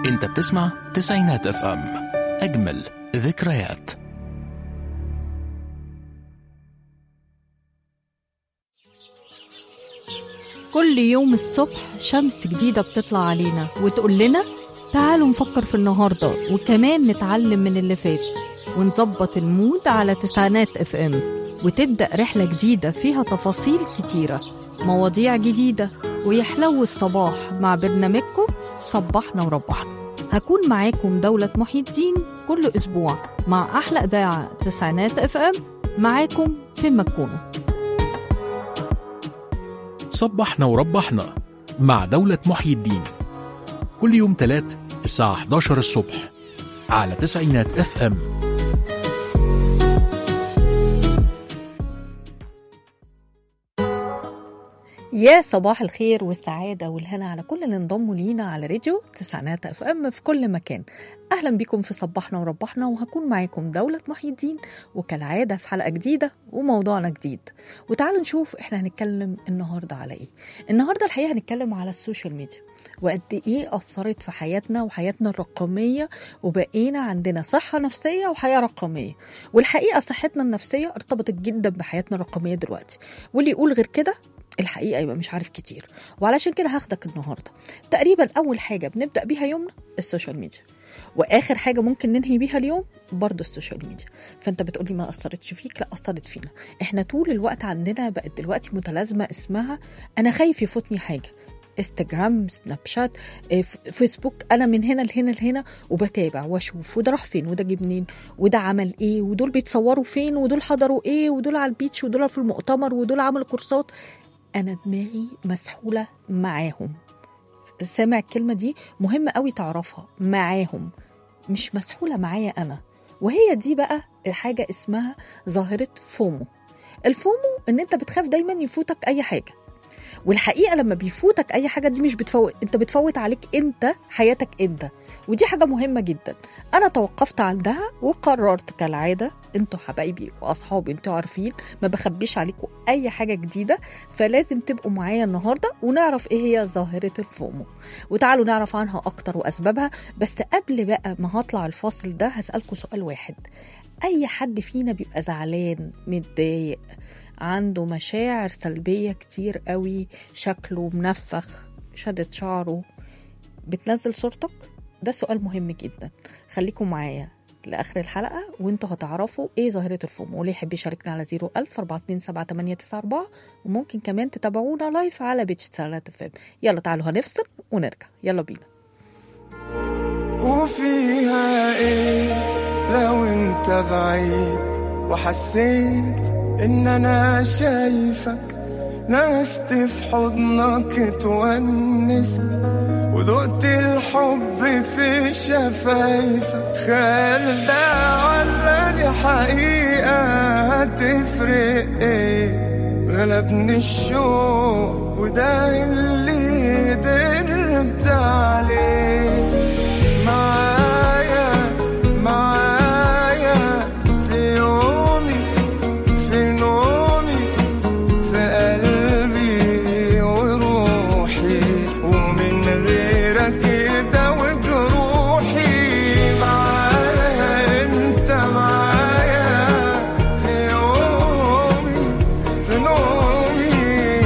انت بتسمع تسعينات اف ام اجمل ذكريات كل يوم الصبح شمس جديدة بتطلع علينا وتقول لنا تعالوا نفكر في النهاردة وكمان نتعلم من اللي فات ونظبط المود على تسعينات اف ام وتبدأ رحلة جديدة فيها تفاصيل كتيرة مواضيع جديدة ويحلو الصباح مع برنامجكم صبحنا وربحنا هكون معاكم دولة محي الدين كل أسبوع مع أحلى إذاعة تسعينات اف ام معاكم فين ما تكونوا صبحنا وربحنا مع دولة محيي الدين كل يوم تلات الساعة 11 الصبح على تسعينات اف ام يا صباح الخير والسعادة والهنا على كل اللي انضموا لينا على راديو تسعينات اف ام في كل مكان أهلا بكم في صبحنا وربحنا وهكون معاكم دولة محي الدين وكالعادة في حلقة جديدة وموضوعنا جديد وتعالوا نشوف احنا هنتكلم النهاردة على ايه النهاردة الحقيقة هنتكلم على السوشيال ميديا وقد ايه أثرت في حياتنا وحياتنا الرقمية وبقينا عندنا صحة نفسية وحياة رقمية والحقيقة صحتنا النفسية ارتبطت جدا بحياتنا الرقمية دلوقتي واللي يقول غير كده الحقيقه يبقى مش عارف كتير وعلشان كده هاخدك النهارده تقريبا اول حاجه بنبدا بيها يومنا السوشيال ميديا واخر حاجه ممكن ننهي بيها اليوم برضه السوشيال ميديا فانت بتقولي ما اثرتش فيك لا اثرت فينا احنا طول الوقت عندنا بقت دلوقتي متلازمه اسمها انا خايف يفوتني حاجه انستجرام سناب شات إيه، ف- فيسبوك انا من هنا لهنا لهنا وبتابع واشوف وده راح فين وده جه منين وده عمل ايه ودول بيتصوروا فين ودول حضروا ايه ودول على البيتش ودول في المؤتمر ودول عملوا كورسات انا دماغي مسحوله معاهم سامع الكلمه دي مهم قوي تعرفها معاهم مش مسحوله معايا انا وهي دي بقى الحاجه اسمها ظاهره فومو الفومو ان انت بتخاف دايما يفوتك اي حاجه والحقيقه لما بيفوتك اي حاجه دي مش بتفوت انت بتفوت عليك انت حياتك انت ودي حاجه مهمه جدا انا توقفت عندها وقررت كالعاده انتوا حبايبي واصحابي انتوا عارفين ما بخبيش عليكم اي حاجه جديده فلازم تبقوا معايا النهارده ونعرف ايه هي ظاهره الفومو وتعالوا نعرف عنها اكتر واسبابها بس قبل بقى ما هطلع الفاصل ده هسالكم سؤال واحد اي حد فينا بيبقى زعلان متضايق عنده مشاعر سلبيه كتير قوي شكله منفخ شدت شعره بتنزل صورتك ده سؤال مهم جدا خليكم معايا لاخر الحلقه وانتوا هتعرفوا ايه ظاهره الفومو واللي يحب يشاركنا على 01000 427 وممكن كمان تتابعونا لايف على بيتش سالات فيم يلا تعالوا هنفصل ونرجع يلا بينا وفيها ايه لو انت بعيد وحسيت ان انا شايفك نست في حضنك اتونست ودقت الحب في شفايفك خيال ده ولا دي حقيقة هتفرق ايه غلبني الشوق وده اللي قدرت عليه معايا معايا في يومي في نومي في قلبي وروحي ومن غيرك كده وجروحي معايا انت معايا في يومي في نومي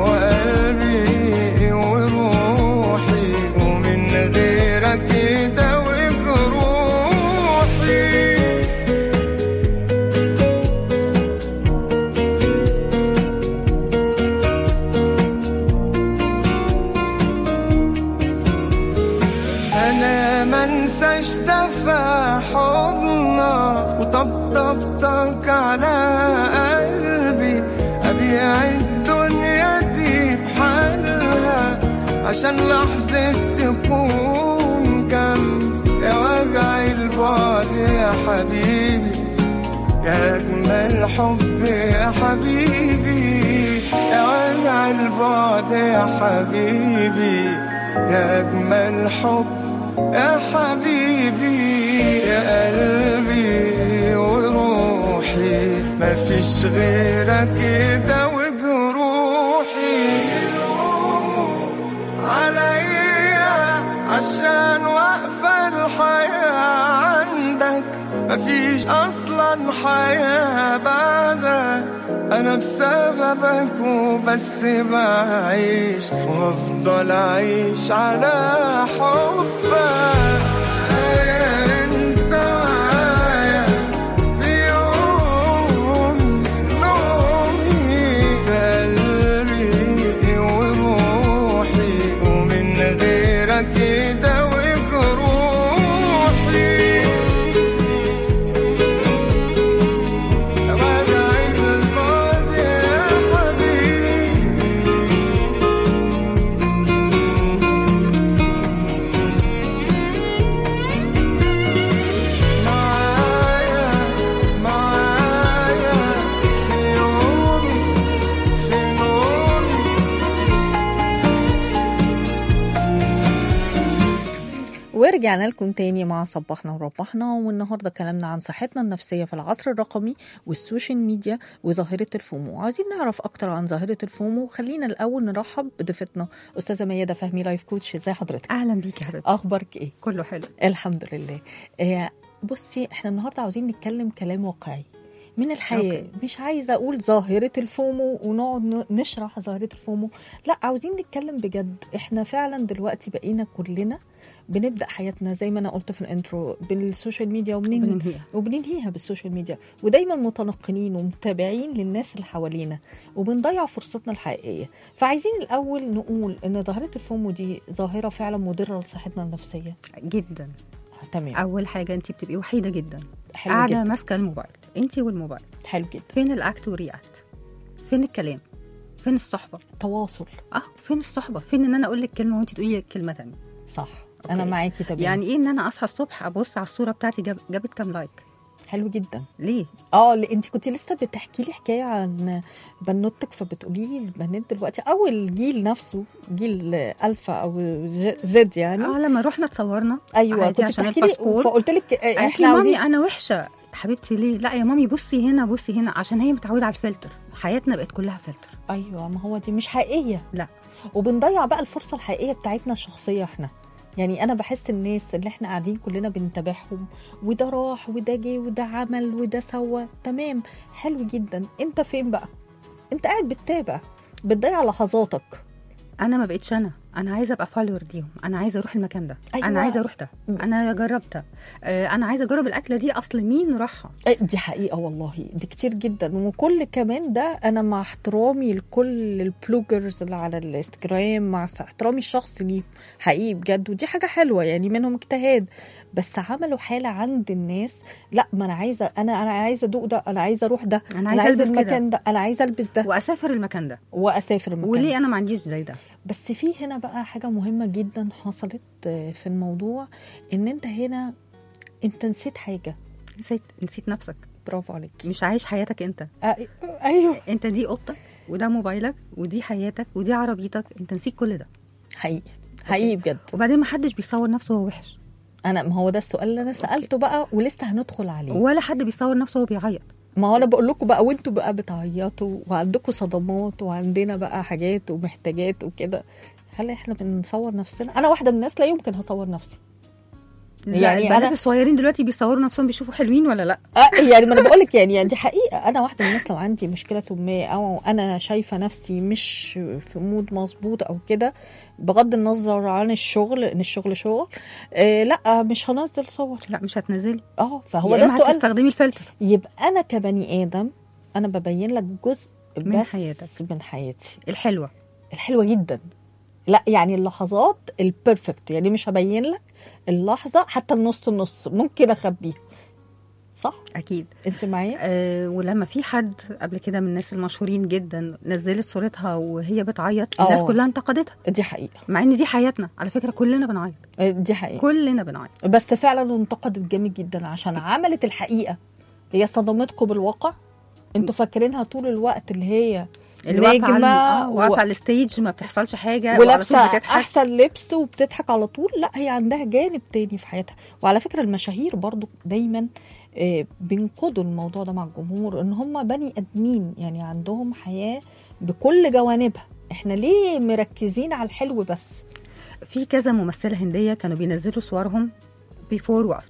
وقلبي وروحي ومن غيرك كده وجروحي انا منساش دفع حضنك وطبطبتك على قلبي ابيع الدنيا دي بحالها عشان لحظة تكون جنبي يا وجع البعد يا حبيبي يا أجمل حب يا حبيبي يا وجع البعد يا حبيبي يا أجمل حب يا حبيبي يا قلبي وروحي مفيش غيرك كده وجروحي عليا عشان واقف اصلا حياة بعدك انا بسببك وبس بعيش وافضل اعيش على حبك انت معايا في يوم نومي في قلبي وروحي ومن غيرك يداويك روحي بدعي الماضي يا حبيبي معايا معايا في يومي في نومي ورجعنا لكم تاني مع صبحنا وربحنا والنهارده كلامنا عن صحتنا النفسيه في العصر الرقمي والسوشيال ميديا وظاهره الفومو عايزين نعرف اكتر عن ظاهره الفومو خلينا الاول نرحب بضيفتنا استاذه ميادة فهمي لايف كوتش ازي حضرتك اهلا بيك يا حبيبتي اخبارك ايه كله حلو الحمد لله آه، بصي احنا النهارده عاوزين نتكلم كلام واقعي من الحياه أوكي. مش عايزه اقول ظاهره الفومو ونقعد ن- نشرح ظاهره الفومو لا عاوزين نتكلم بجد احنا فعلا دلوقتي بقينا كلنا بنبدا حياتنا زي ما انا قلت في الانترو بالسوشيال ميديا وبننهي وبننهيها. وبننهيها بالسوشيال ميديا ودايما متنقلين ومتابعين للناس اللي حوالينا وبنضيع فرصتنا الحقيقيه فعايزين الاول نقول ان ظاهره الفومو دي ظاهره فعلا مضره لصحتنا النفسيه جدا تمام اول حاجه انت بتبقي وحيده جدا حلو قاعده جدا ماسكه الموبايل انت والموبايل حلو جدا فين الاكت ورياكت فين الكلام فين الصحبه تواصل اه فين الصحبه فين ان انا اقول لك كلمه وانت تقولي كلمه تانية صح انا أوكي. معاكي تمام يعني ايه ان انا اصحى الصبح ابص على الصوره بتاعتي جاب جابت كام لايك حلو جدا ليه اه ل- انت كنت لسه بتحكي لي حكايه عن بنوتك فبتقولي لي البنات دلوقتي او الجيل نفسه جيل الفا او ج- زد يعني اه لما رحنا اتصورنا ايوه عادي كنت عشان بتحكي لي الباسبور. فقلت لك آه، قالت لي احنا مامي عاوزين انا وحشه حبيبتي ليه لا يا مامي بصي هنا بصي هنا عشان هي متعوده على الفلتر حياتنا بقت كلها فلتر ايوه ما هو دي مش حقيقيه لا وبنضيع بقى الفرصه الحقيقيه بتاعتنا الشخصيه احنا يعني انا بحس الناس اللي احنا قاعدين كلنا بنتابعهم وده راح وده جه وده عمل وده سوى تمام حلو جدا انت فين بقى انت قاعد بتتابع بتضيع لحظاتك انا ما بقتش انا انا عايزه ابقى فولور ليهم انا عايزه اروح المكان ده أيوة. أيوة. انا عايزه اروح ده م. انا جربتها آه، انا عايزه اجرب الاكله دي اصل مين راحها أي دي حقيقة والله دي كتير جدا وكل كمان ده أنا مع احترامي لكل البلوجرز اللي على الانستجرام مع احترامي الشخصي ليهم حقيقي بجد ودي حاجة حلوة يعني منهم اجتهاد بس عملوا حالة عند الناس لا ما أنا عايزة أنا أنا عايزة أدوق ده أنا عايزة أروح ده أنا عايزة ألبس كده. المكان ده أنا عايزة ألبس ده واسافر المكان ده وأسافر المكان وليه ده. انا ما عنديش زي ده بس في هنا بقى حاجة مهمة جدا حصلت آه، في الموضوع إن أنت هنا أنت نسيت حاجة نسيت نسيت نفسك برافو عليك مش عايش حياتك انت آه، أيوه انت دي اوضتك وده موبايلك ودي حياتك ودي عربيتك انت نسيت كل ده حقيقي حقيقي بجد وبعدين ما حدش بيصور نفسه وهو وحش انا ما هو ده السؤال اللي انا سالته بقى ولسه هندخل عليه ولا حد بيصور نفسه وهو بيعيط ما هو انا بقول لكم بقى وانتوا بقى بتعيطوا وعندكم صدمات وعندنا بقى حاجات ومحتاجات وكده هل احنا بنصور نفسنا انا واحده من الناس لا يمكن هصور نفسي يعني يعني البنات أنا- الصغيرين دلوقتي بيصوروا نفسهم بيشوفوا حلوين ولا لا آه يعني ما انا بقول لك يعني يعني دي حقيقه انا واحده من الناس لو عندي مشكله ما او انا شايفه نفسي مش في مود مظبوط او كده بغض النظر عن الشغل ان الشغل شغل آه لا مش هنزل صور لا مش هتنزلي اه فهو يا ده إما السؤال هتستخدمي الفلتر يبقى انا كبني ادم انا ببين لك جزء من بس حياتك. من حياتي الحلوه الحلوه جدا لا يعني اللحظات البيرفكت يعني مش هبين لك اللحظه حتى النص النص ممكن اخبيها صح اكيد انت معايا أه ولما في حد قبل كده من الناس المشهورين جدا نزلت صورتها وهي بتعيط آه. الناس كلها انتقدتها دي حقيقه مع ان دي حياتنا على فكره كلنا بنعيط دي حقيقه كلنا بنعيط بس فعلا انتقدت جامد جدا عشان عملت الحقيقه هي صدمتكم بالواقع انتوا فاكرينها طول الوقت اللي هي اللي واقفه على نجمة آه، و- واقفه على الستيج ما بتحصلش حاجه وعلى ولابسه طول بتضحك احسن لبس وبتضحك على طول لا هي عندها جانب تاني في حياتها وعلى فكره المشاهير برضو دايما آه، بينقضوا الموضوع ده مع الجمهور ان هم بني ادمين يعني عندهم حياه بكل جوانبها احنا ليه مركزين على الحلو بس في كذا ممثله هنديه كانوا بينزلوا صورهم بيفور وافتر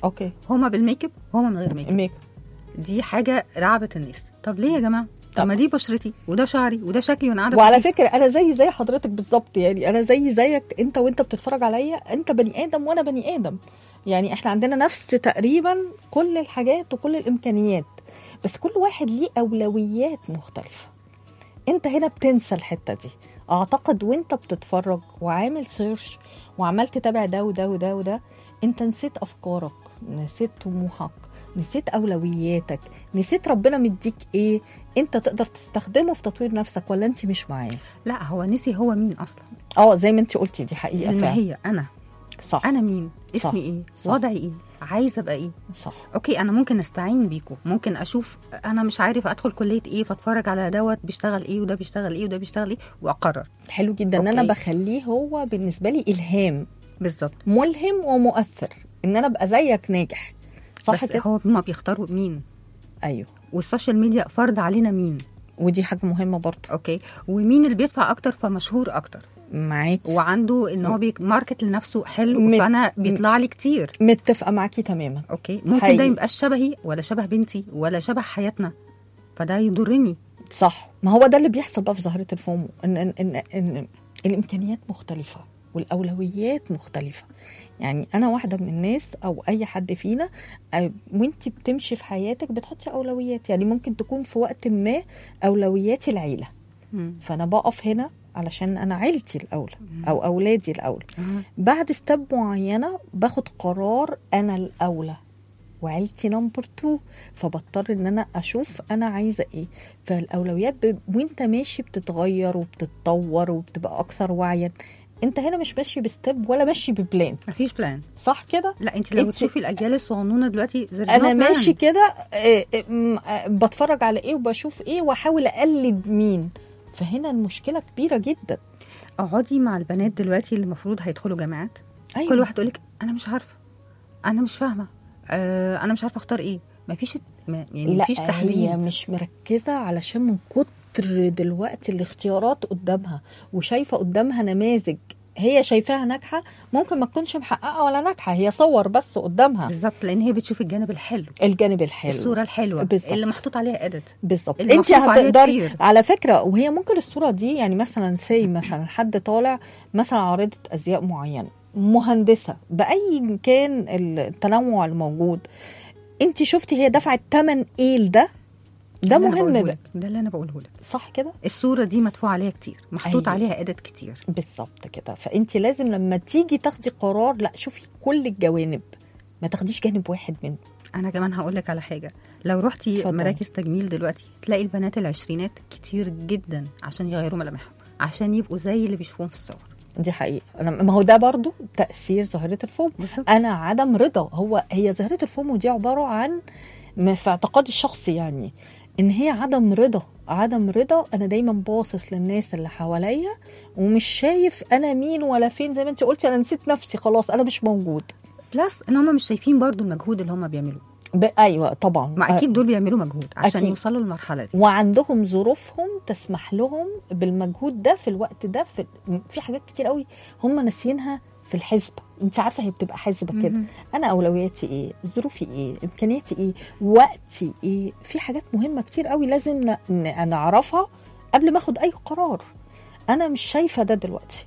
اوكي هما بالميك اب هما من غير ميك اب ميك دي حاجه رعبت الناس طب ليه يا جماعه طب طب. ما دي بشرتي وده شعري وده شكلي وانا قاعده وعلى في فكره انا زي زي حضرتك بالظبط يعني انا زي زيك انت وانت بتتفرج عليا انت بني ادم وانا بني ادم يعني احنا عندنا نفس تقريبا كل الحاجات وكل الامكانيات بس كل واحد ليه اولويات مختلفه انت هنا بتنسى الحته دي اعتقد وانت بتتفرج وعامل سيرش وعمال تتابع ده وده وده وده انت نسيت افكارك نسيت طموحك نسيت اولوياتك نسيت ربنا مديك ايه انت تقدر تستخدمه في تطوير نفسك ولا انت مش معاه لا هو نسي هو مين اصلا اه زي ما انت قلتي دي حقيقه فعلا الماهيه انا صح انا مين صح. اسمي ايه صح. وضعي ايه عايزه ابقى ايه صح اوكي انا ممكن استعين بيكم ممكن اشوف انا مش عارف ادخل كليه ايه فاتفرج على دوت بيشتغل ايه وده بيشتغل ايه وده بيشتغل ايه واقرر حلو جدا ان انا أوكي. بخليه هو بالنسبه لي الهام بالظبط ملهم ومؤثر ان انا ابقى زيك ناجح صح بس كده هو هما بيختاروا مين ايوه والسوشيال ميديا فرض علينا مين ودي حاجه مهمه برضه اوكي ومين اللي بيدفع اكتر فمشهور اكتر معاك وعنده ان هو بيماركت لنفسه حلو مت- فانا بيطلع لي كتير متفقه معاكي تماما اوكي ممكن حقيقي. ده يبقاش شبهي ولا شبه بنتي ولا شبه حياتنا فده يضرني صح ما هو ده اللي بيحصل بقى في ظاهره الفومو ان ان ان, إن الامكانيات مختلفه والاولويات مختلفه يعني انا واحده من الناس او اي حد فينا آه، وانت بتمشي في حياتك بتحطي اولويات يعني ممكن تكون في وقت ما اولوياتي العيله مم. فانا بقف هنا علشان انا عيلتي الاولى او اولادي الاولى آه. بعد ستيب معينه باخد قرار انا الاولى وعيلتي نمبر 2 فبضطر ان انا اشوف انا عايزه ايه فالاولويات ب... وانت ماشي بتتغير وبتتطور وبتبقى اكثر وعيا انت هنا مش ماشي بستيب ولا ماشي ببلان مفيش بلان صح كده لا انت لو انت- تشوفي الاجيال الصغنونه دلوقتي there's no انا plan. ماشي كده آه، آه، م- آه، بتفرج على ايه وبشوف ايه واحاول اقلد مين فهنا المشكله كبيره جدا اقعدي مع البنات دلوقتي اللي المفروض هيدخلوا جامعات أيوة. كل واحد يقول لك انا مش عارفه انا مش فاهمه آه انا مش عارفه اختار ايه مفيش ما يعني لا مفيش تحديد هي مش مركزه علشان من كتر دلوقتي الاختيارات قدامها وشايفه قدامها نماذج هي شايفاها ناجحه ممكن ما تكونش محققه ولا ناجحه هي صور بس قدامها بالظبط لان هي بتشوف الجانب الحلو الجانب الحلو الصوره الحلوه بالظبط. اللي محطوط عليها ادت بالظبط اللي انت مصروف عليها هتقدري كتير. على فكره وهي ممكن الصوره دي يعني مثلا سي مثلا حد طالع مثلا عارضه ازياء معينه مهندسه باي كان التنوع الموجود انت شفتي هي دفعت ثمن ايه لده ده اللي أنا مهم بقوله بقى. لك. ده اللي انا بقوله لك صح كده الصوره دي مدفوع عليها كتير محطوط أيوة. عليها ادت كتير بالظبط كده فانت لازم لما تيجي تاخدي قرار لا شوفي كل الجوانب ما تاخديش جانب واحد منه انا كمان هقول لك على حاجه لو رحتي اتفضلي. مراكز تجميل دلوقتي تلاقي البنات العشرينات كتير جدا عشان يغيروا ملامحهم عشان يبقوا زي اللي بيشوفوهم في الصور دي حقيقه أنا ما هو ده برضو تاثير ظاهره الفوم بالظبط. انا عدم رضا هو هي ظاهره الفوم دي عباره عن ما في اعتقادي الشخصي يعني ان هي عدم رضا عدم رضا انا دايما باصص للناس اللي حواليا ومش شايف انا مين ولا فين زي ما انت قلتي انا نسيت نفسي خلاص انا مش موجود بلس ان هم مش شايفين برضو المجهود اللي هم بيعملوه ب... ايوه طبعا ما اكيد دول بيعملوا مجهود عشان أكيد. يوصلوا للمرحله دي وعندهم ظروفهم تسمح لهم بالمجهود ده في الوقت ده في في حاجات كتير قوي هم ناسيينها في الحسبه انت عارفه هي بتبقى حسبه كده مهم. انا اولوياتي ايه ظروفي ايه امكانياتي ايه وقتي ايه في حاجات مهمه كتير قوي لازم ن- ن- نعرفها قبل ما اخد اي قرار انا مش شايفه ده دلوقتي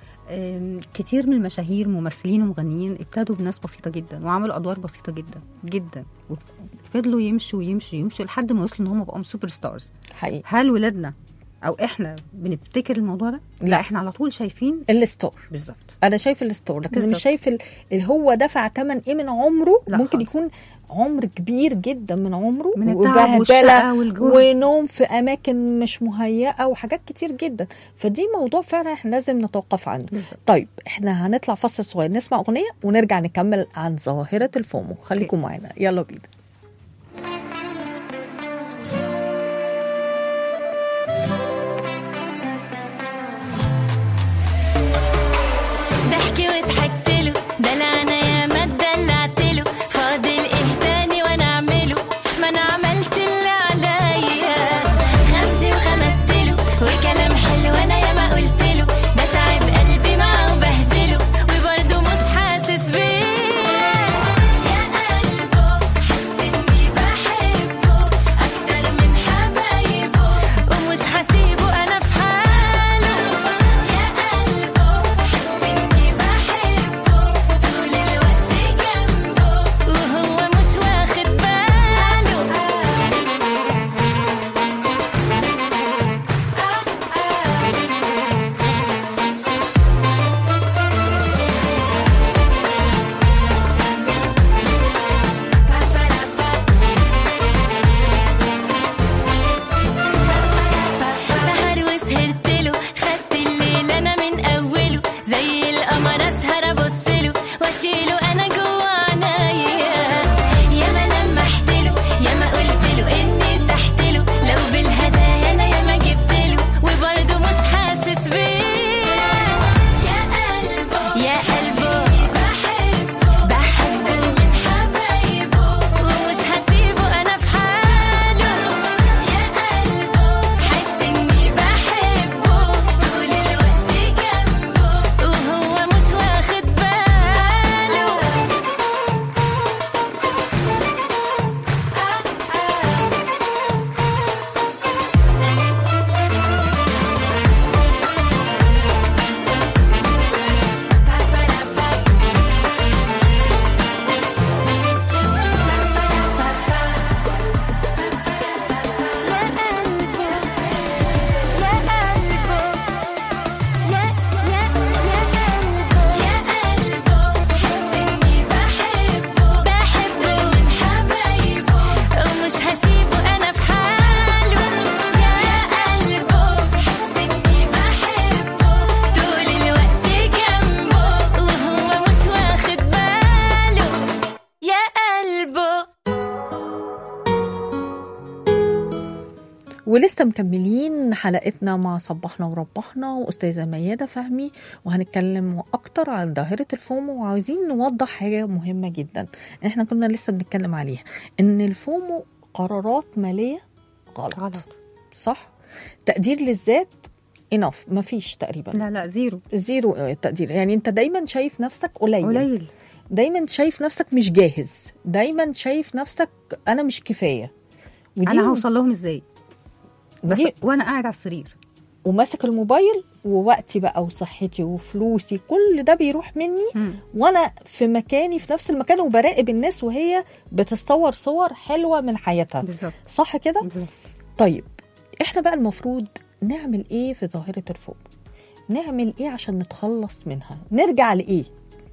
أم، كتير من المشاهير ممثلين ومغنيين ابتدوا بناس بسيطه جدا وعملوا ادوار بسيطه جدا جدا وفضلوا يمشوا يمشوا يمشوا لحد ما وصلوا ان هم بقوا سوبر ستارز حقيقي هل ولادنا او احنا بنبتكر الموضوع ده لا. لا احنا على طول شايفين الستور بالظبط انا شايف الستور لكن بالظبط. مش شايف ال- اللي هو دفع ثمن ايه من عمره لا ممكن خالص. يكون عمر كبير جدا من عمره من التعب وبهدلة والشقة والجهد. ونوم في اماكن مش مهيئه وحاجات كتير جدا فدي موضوع فعلا احنا لازم نتوقف عنه بالظبط. طيب احنا هنطلع فصل صغير نسمع اغنيه ونرجع نكمل عن ظاهره الفومو خليكم معانا يلا بينا ضحكي وضحكت له دلعنا يا ما اتدلعت له فاضل ايه تاني وانا اعمله ما انا عملت اللي عليا خمسي وخمست له وكلام حلو انا يا ما قلت له ده تعب قلبي معاه وبهدله وبرضه مش حاسس بيه يا ولسه مكملين حلقتنا مع صبحنا وربحنا واستاذه مياده فهمي وهنتكلم اكتر عن ظاهره الفومو وعاوزين نوضح حاجه مهمه جدا احنا كنا لسه بنتكلم عليها ان الفومو قرارات ماليه غلط, غلط. صح تقدير للذات انف مفيش تقريبا لا لا زيرو زيرو آه، تقدير يعني انت دايما شايف نفسك قليل قليل دايما شايف نفسك مش جاهز دايما شايف نفسك انا مش كفايه ودي انا هوصل لهم ازاي بس ودي وانا قاعد على السرير وماسك الموبايل ووقتي بقى وصحتي وفلوسي كل ده بيروح مني مم. وانا في مكاني في نفس المكان وبراقب الناس وهي بتصور صور حلوه من حياتها بالظبط صح كده بالظبط. طيب احنا بقى المفروض نعمل ايه في ظاهره الفوق نعمل ايه عشان نتخلص منها نرجع لايه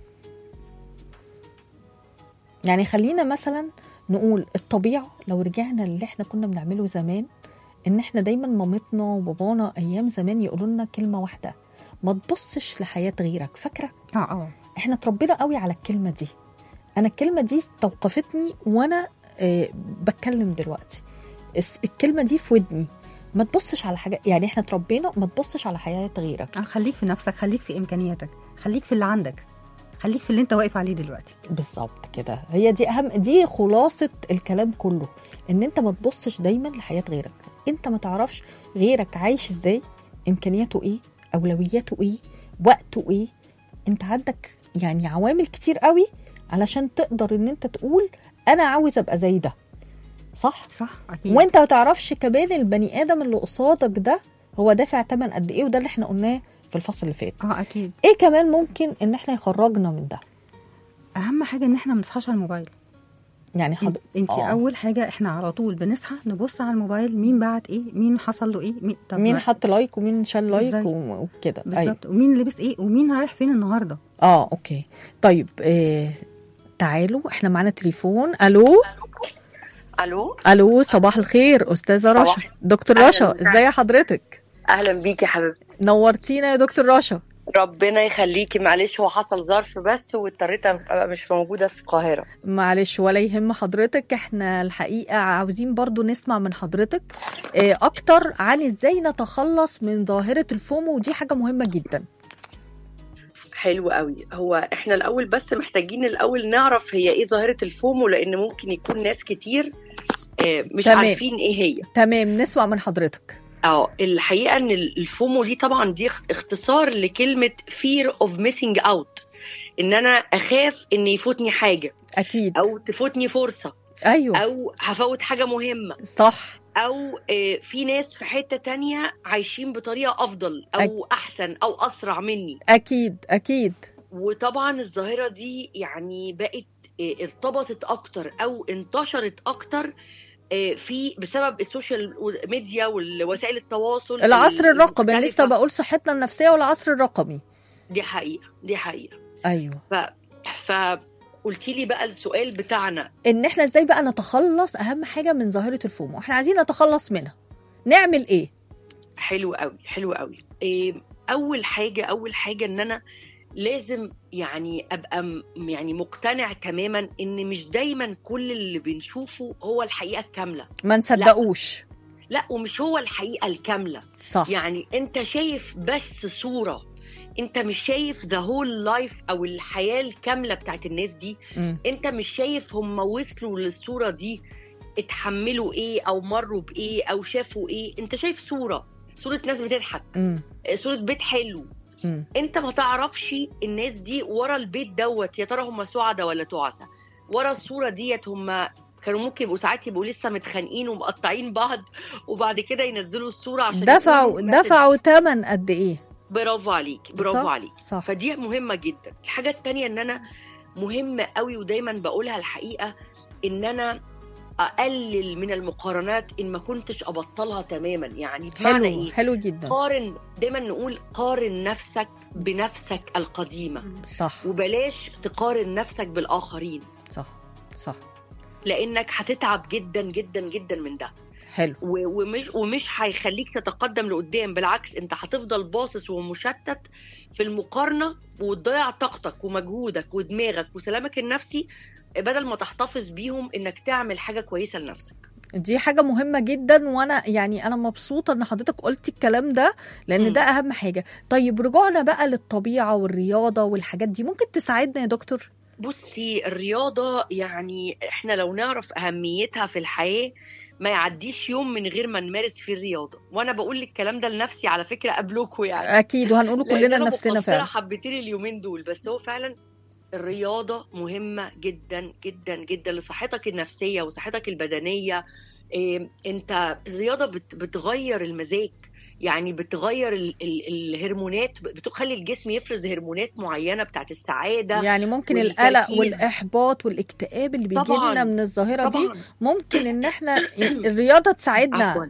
يعني خلينا مثلا نقول الطبيعه لو رجعنا اللي احنا كنا بنعمله زمان ان احنا دايما مامتنا وبابانا ايام زمان يقولوا لنا كلمه واحده ما تبصش لحياه غيرك فاكره اه اه احنا اتربينا قوي على الكلمه دي انا الكلمه دي استوقفتني وانا آه بتكلم دلوقتي الس- الكلمه دي في ودني ما تبصش على حاجه يعني احنا اتربينا ما تبصش على حياه غيرك آه، خليك في نفسك خليك في امكانياتك خليك في اللي عندك خليك في اللي انت واقف عليه دلوقتي بالظبط كده هي دي اهم دي خلاصه الكلام كله ان انت ما تبصش دايما لحياه غيرك انت ما تعرفش غيرك عايش ازاي امكانياته ايه اولوياته ايه وقته ايه انت عندك يعني عوامل كتير قوي علشان تقدر ان انت تقول انا عاوز ابقى زي ده صح صح اكيد وانت ما تعرفش كمان البني ادم اللي قصادك ده هو دافع تمن قد ايه وده اللي احنا قلناه في الفصل اللي فات اه اكيد ايه كمان ممكن ان احنا يخرجنا من ده اهم حاجه ان احنا ما نصحاش على الموبايل يعني حض... انت آه. اول حاجه احنا على طول بنصحى نبص على الموبايل مين بعت ايه مين حصل له ايه مين طب مين ما- حط لايك ومين شال لايك بالظبط. و- وكده ايوه بالظبط ومين لبس ايه ومين رايح فين النهارده اه اوكي طيب آه تعالوا احنا معانا تليفون الو الو الو صباح الخير استاذه رشا صباح. دكتور أهلاً رشا وسهلاً. ازاي حضرتك اهلا بيكي يا حبيبتي نورتينا يا دكتور رشا ربنا يخليكي معلش هو حصل ظرف بس واضطريت ابقى مش موجوده في القاهره معلش ولا يهم حضرتك احنا الحقيقه عاوزين برضو نسمع من حضرتك آه اكتر عن ازاي نتخلص من ظاهره الفومو ودي حاجه مهمه جدا حلو قوي هو احنا الاول بس محتاجين الاول نعرف هي ايه ظاهره الفومو لان ممكن يكون ناس كتير آه، مش تمام. عارفين ايه هي تمام نسمع من حضرتك اه الحقيقه ان الفومو دي طبعا دي اخت- اختصار لكلمه fear of missing out ان انا اخاف ان يفوتني حاجه اكيد او تفوتني فرصه ايوه او هفوت حاجه مهمه صح او آه، في ناس في حته تانية عايشين بطريقه افضل او احسن او اسرع مني اكيد اكيد وطبعا الظاهره دي يعني بقت آه، ارتبطت اكتر او انتشرت اكتر آه، في بسبب السوشيال ميديا والوسائل التواصل العصر الرقمي انا لسه المختلفة. بقول صحتنا النفسيه والعصر الرقمي دي حقيقه دي حقيقه ايوه ف فقلتي لي بقى السؤال بتاعنا ان احنا ازاي بقى نتخلص اهم حاجه من ظاهره الفومو احنا عايزين نتخلص منها نعمل ايه حلو قوي حلو قوي إيه اول حاجه اول حاجه ان انا لازم يعني ابقى م- يعني مقتنع تماما ان مش دايما كل اللي بنشوفه هو الحقيقه الكامله ما نصدقوش لا ومش هو الحقيقه الكامله صح يعني انت شايف بس صوره انت مش شايف ذا هول لايف او الحياه الكامله بتاعت الناس دي مم. انت مش شايف هم وصلوا للصوره دي اتحملوا ايه او مروا بايه او شافوا ايه انت شايف صوره صوره ناس بتضحك مم. صوره بيت حلو مم. انت ما تعرفش الناس دي ورا البيت دوت يا ترى هم سعداء ولا تعسى ورا الصوره ديت هم كانوا ممكن يبقوا ساعات يبقوا لسه متخانقين ومقطعين بعض وبعد كده ينزلوا الصوره عشان دفعوا يقولوا المسج. دفعوا ثمن قد ايه برافو عليك برافو صح؟ عليك صح فدي مهمه جدا الحاجه التانية ان انا مهمه قوي ودايما بقولها الحقيقه ان انا اقلل من المقارنات ان ما كنتش ابطلها تماما يعني بمعنى حلو ايه حلو جدا قارن دايما نقول قارن نفسك بنفسك القديمه صح وبلاش تقارن نفسك بالاخرين صح صح لانك هتتعب جدا جدا جدا من ده حلو و- ومش ومش هيخليك تتقدم لقدام بالعكس انت هتفضل باصص ومشتت في المقارنه وتضيع طاقتك ومجهودك ودماغك وسلامك النفسي بدل ما تحتفظ بيهم انك تعمل حاجه كويسه لنفسك دي حاجة مهمة جدا وانا يعني انا مبسوطة ان حضرتك قلتي الكلام ده لان مم. ده اهم حاجة طيب رجوعنا بقى للطبيعة والرياضة والحاجات دي ممكن تساعدنا يا دكتور بصي الرياضة يعني احنا لو نعرف أهميتها في الحياة ما يعديش يوم من غير ما نمارس فيه الرياضة وأنا بقول لك الكلام ده لنفسي على فكرة قبلكم يعني اكيد وهنقوله لأن كلنا أنا لنفسنا مقصرة فعلا حبتين اليومين دول بس هو فعلا الرياضة مهمة جدا جدا جدا لصحتك النفسية وصحتك البدنية إيه انت الرياضة بت بتغير المزاج يعني بتغير ال ال الهرمونات بتخلي الجسم يفرز هرمونات معينة بتاعت السعادة يعني ممكن القلق والتركيز. والاحباط والاكتئاب اللي بيجي طبعاً. لنا من الظاهرة دي طبعا ممكن ان احنا الرياضة تساعدنا عفوا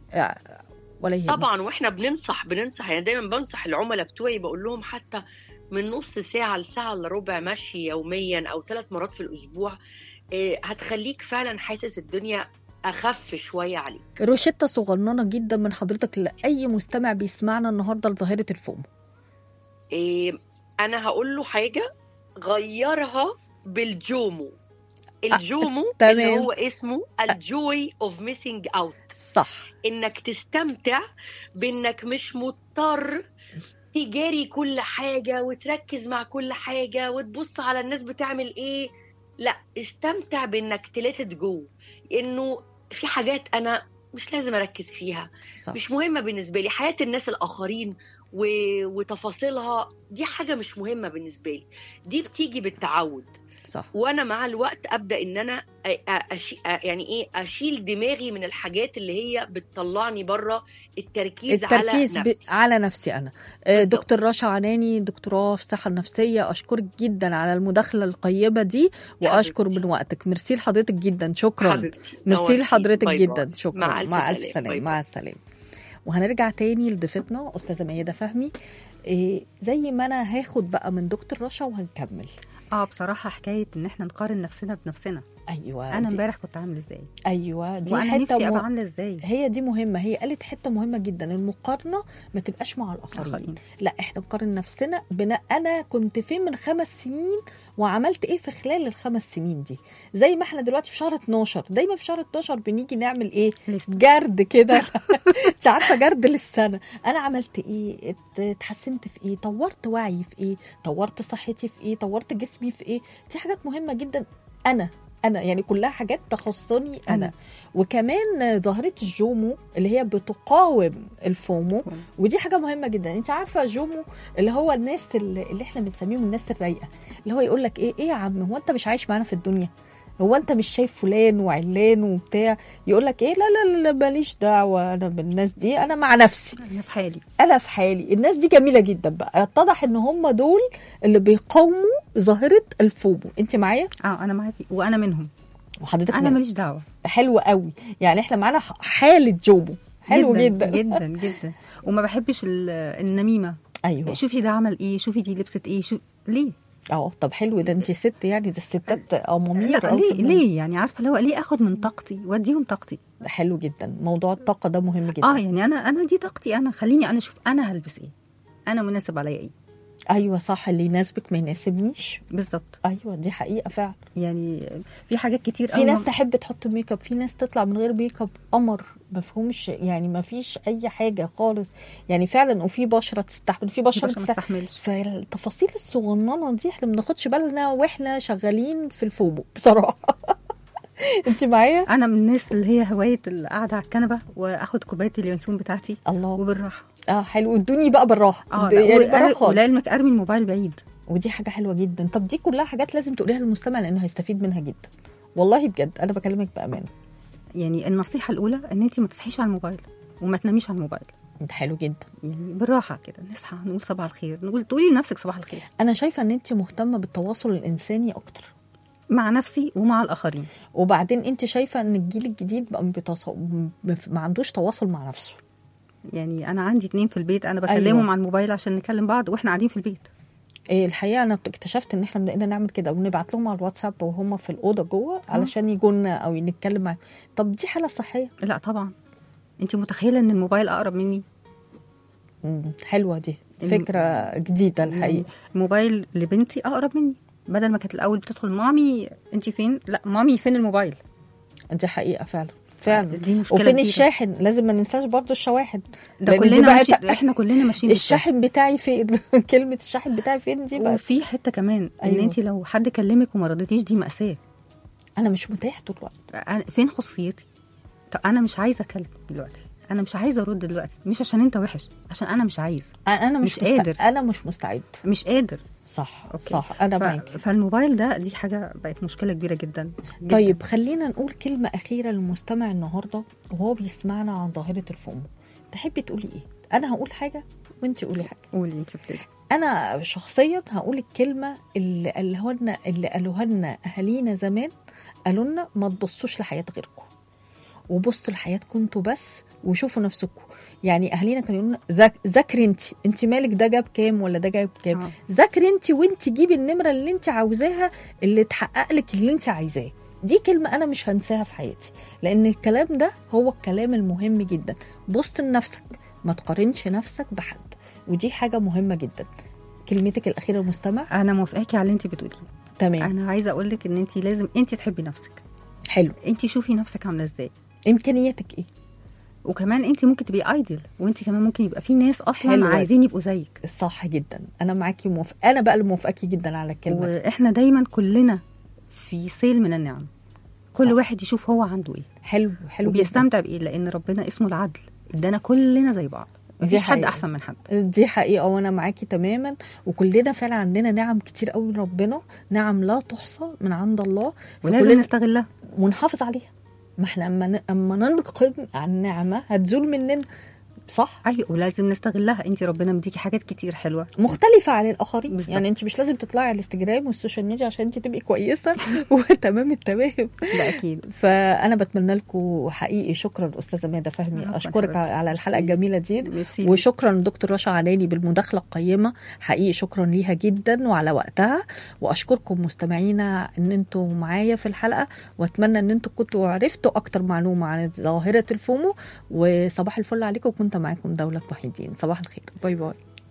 ولا يهمك طبعا واحنا بننصح بننصح يعني دايما بنصح العملاء بتوعي بقول لهم حتى من نص ساعه لساعه الا ربع مشي يوميا او ثلاث مرات في الاسبوع إيه، هتخليك فعلا حاسس الدنيا اخف شويه عليك روشتة صغننة جدا من حضرتك لأي مستمع بيسمعنا النهاردة لظاهرة الفوم إيه، انا هقول له حاجه غيرها بالجومو الجومو تمام. اللي هو اسمه الجوي اوف ميسنج اوت صح انك تستمتع بانك مش مضطر تجاري كل حاجة وتركز مع كل حاجة وتبص على الناس بتعمل ايه لا استمتع بانك تلاتت جو انه في حاجات انا مش لازم اركز فيها صح مش مهمة بالنسبة لي حياة الناس الاخرين و... وتفاصيلها دي حاجة مش مهمة بالنسبة لي دي بتيجي بالتعود صح وانا مع الوقت ابدا ان انا أ- أ- أشي... أ- يعني ايه اشيل دماغي من الحاجات اللي هي بتطلعني بره التركيز, التركيز على ب... نفسي على نفسي انا آه، بالظبط. دكتور رشا عناني دكتوراه في الصحه النفسيه اشكرك جدا على المداخله القيمه دي واشكر حبيبتي. من وقتك ميرسي لحضرتك جدا شكرا حبيبتي ميرسي نورتيني. لحضرتك باي جدا باي. شكرا مع ألف مع الف سلامة. سلامه باي مع السلامه وهنرجع تاني لضيفتنا استاذه ميادة فهمي إيه زي ما انا هاخد بقى من دكتور رشا وهنكمل اه بصراحه حكايه ان احنا نقارن نفسنا بنفسنا ايوه انا دي امبارح كنت عامل ازاي ايوه دي وانا حته نفسي ابقى مه... عامله ازاي هي دي مهمه هي قالت حته مهمه جدا المقارنه ما تبقاش مع الاخرين آخرين. لا احنا نقارن نفسنا بنا انا كنت فين من خمس سنين وعملت ايه في خلال الخمس سنين دي زي ما احنا دلوقتي في شهر 12 دايما في شهر 12 بنيجي نعمل ايه ليست. جرد كده انت عارفه جرد للسنه انا عملت ايه ات- اتحسنت في ايه طورت وعي في ايه طورت صحتي في ايه طورت جسمي في ايه دي حاجات مهمه جدا انا انا يعني كلها حاجات تخصني انا أنا. وكمان ظاهره الجومو اللي هي بتقاوم الفومو فومو. ودي حاجه مهمه جدا انت عارفه جومو اللي هو الناس اللي, اللي احنا بنسميهم الناس الرايقه اللي هو يقول لك ايه ايه يا عم هو انت مش عايش معانا في الدنيا هو انت مش شايف فلان وعلان وبتاع يقول لك ايه لا لا لا, لا ماليش دعوه انا بالناس دي انا مع نفسي انا في حالي انا في حالي الناس دي جميله جدا بقى اتضح ان هم دول اللي بيقاوموا ظاهره الفومو انت معايا اه انا معاكي وانا منهم وحضرتك انا من- ماليش دعوه حلو قوي يعني احنا معانا ح- حاله جومو حلو جدا, جدا جدا وما بحبش ال- النميمه ايوه شوفي ده عمل ايه شوفي دي لبست ايه شو ليه اه طب حلو ده انت ست يعني ده الستات امامير لا أوي في ليه الموضوع. ليه يعني عارفه اللي هو ليه اخد من طاقتي واديهم طاقتي حلو جدا موضوع الطاقه ده مهم جدا اه يعني انا انا دي طاقتي انا خليني انا اشوف انا هلبس ايه انا مناسب عليا ايه ايوه صح اللي يناسبك ما يناسبنيش بالظبط ايوه دي حقيقه فعلا يعني في حاجات كتير في أوي ناس ما- تحب تحط ميك اب في ناس تطلع من غير ميك اب قمر مفهومش يعني ما فيش اي حاجه خالص يعني فعلا وفي بشره تستحمل في بشره بشرة ما تستحمل تستحملش فالتفاصيل الصغننه دي احنا ما بناخدش بالنا واحنا شغالين في الفوبو بصراحه انت معايا انا من الناس اللي هي هوايه القعده على الكنبه واخد كوبايه اليانسون بتاعتي الله وبالراحه اه حلو ادوني بقى بالراحه اه يعني لا بالراحة وأر- خالص. ولعلمك ارمي الموبايل بعيد ودي حاجه حلوه جدا طب دي كلها حاجات لازم تقوليها للمستمع لانه هيستفيد منها جدا والله بجد انا بكلمك بامانه يعني النصيحه الاولى ان انت ما تصحيش على الموبايل وما تناميش على الموبايل ده حلو جدا يعني بالراحه كده نصحى نقول صباح الخير نقول تقولي لنفسك صباح الخير انا شايفه ان انت مهتمه بالتواصل الانساني اكتر مع نفسي ومع الاخرين وبعدين انت شايفه ان الجيل الجديد بقى بيتص... ما عندوش تواصل مع نفسه يعني انا عندي اتنين في البيت انا بكلمهم أيوة. أيوة. على الموبايل عشان نكلم بعض واحنا قاعدين في البيت إيه الحقيقه انا اكتشفت ان احنا بدأنا نعمل كده ونبعت لهم على الواتساب وهم في الاوضه جوه علشان يجونا او نتكلم معاهم طب دي حاله صحيه لا طبعا انت متخيله ان الموبايل اقرب مني مم. حلوه دي الم- فكره جديده يعني الحقيقه الموبايل لبنتي اقرب مني بدل ما كانت الاول بتدخل مامي انت فين لا مامي فين الموبايل دي حقيقه فعلا فعلا دي مشكله وفين كبيرة. الشاحن لازم ما ننساش برضو الشواحن ده لأن دي كلنا بقت- ماشي احنا كلنا ماشيين بالشاحن. الشاحن بتاعي فين كلمه الشاحن بتاعي فين دي بقى وفي حته كمان ان أيوة. انت لو حد كلمك وما ردتيش دي ماساه انا مش متاح طول الوقت أنا- فين خصوصيتي طب انا مش عايزه اتكلم دلوقتي انا مش عايزه ارد دلوقتي مش عشان انت وحش عشان انا مش عايز انا مش, مش مست... قادر. انا مش مستعد مش قادر صح أوكي. صح انا ف... معاك فالموبايل ده دي حاجه بقت مشكله كبيره جدا, جداً. طيب خلينا نقول كلمة أخيرة للمستمع النهاردة وهو بيسمعنا عن ظاهرة الفومو تحبي تقولي إيه؟ أنا هقول حاجة وأنت قولي حاجة قولي انت ابتدي أنا شخصيا هقول الكلمة اللي قالوها لنا اللي قالوها لنا أهالينا زمان قالوا لنا ما تبصوش لحياة غيركم وبصوا لحياتكم انتوا بس وشوفوا نفسكم يعني اهالينا كانوا يقولوا لنا ذاك- ذاكري انت انت مالك ده جاب كام ولا ده جاب كام آه. ذاكري انت وانت جيبي النمره اللي انت عاوزاها اللي تحقق لك اللي انت عايزاه دي كلمة أنا مش هنساها في حياتي لأن الكلام ده هو الكلام المهم جدا بص لنفسك ما تقارنش نفسك بحد ودي حاجة مهمة جدا كلمتك الأخيرة المستمع انا موافقاكي على اللي انت بتقوليه تمام انا عايزه اقول لك ان انت لازم انت تحبي نفسك حلو انت شوفي نفسك عامله ازاي إمكانياتك إيه وكمان انت ممكن تبقي ايدل وانت كمان ممكن يبقى في ناس اصلا حلوة. عايزين يبقوا زيك صح جدا أنا معاكي موافق أنا بقى اللي موافقاكي جدا على الكلمة دي واحنا دايما كلنا في سيل من النعم كل صح. واحد يشوف هو عنده ايه حلو حلو جدا وبيستمتع بايه لان ربنا اسمه العدل ادانا كلنا زي بعض دي مفيش حد حقيقة. احسن من حد دي حقيقة وأنا معاكي تماما وكلنا فعلا عندنا نعم كتير قوي من ربنا نعم لا تحصى من عند الله ولازم فكلنا- نستغلها ونحافظ عليها ما احنا اما ن- اما ننقم عن نعمة هتزول مننا صح ايوه ولازم نستغلها انت ربنا مديكي حاجات كتير حلوه مختلفة عن الآخرين بالظبط. يعني انت مش لازم تطلعي على الانستجرام والسوشيال ميديا عشان انت تبقي كويسة وتمام التمام ده اكيد فأنا بتمنى لكم حقيقي شكرا أستاذة مادة فهمي عفواً أشكرك حبيبتي. على الحلقة ميرسي. الجميلة دي ميرسي وشكرا لدكتور رشا عناني بالمداخله القيمه حقيقي شكرا ليها جدا وعلى وقتها واشكركم مستمعينا ان انتم معايا في الحلقه واتمنى ان انتم كنتوا عرفتوا اكتر معلومه عن ظاهره الفومو وصباح الفل عليكم وكنت معاكم دوله محي الدين صباح الخير باي باي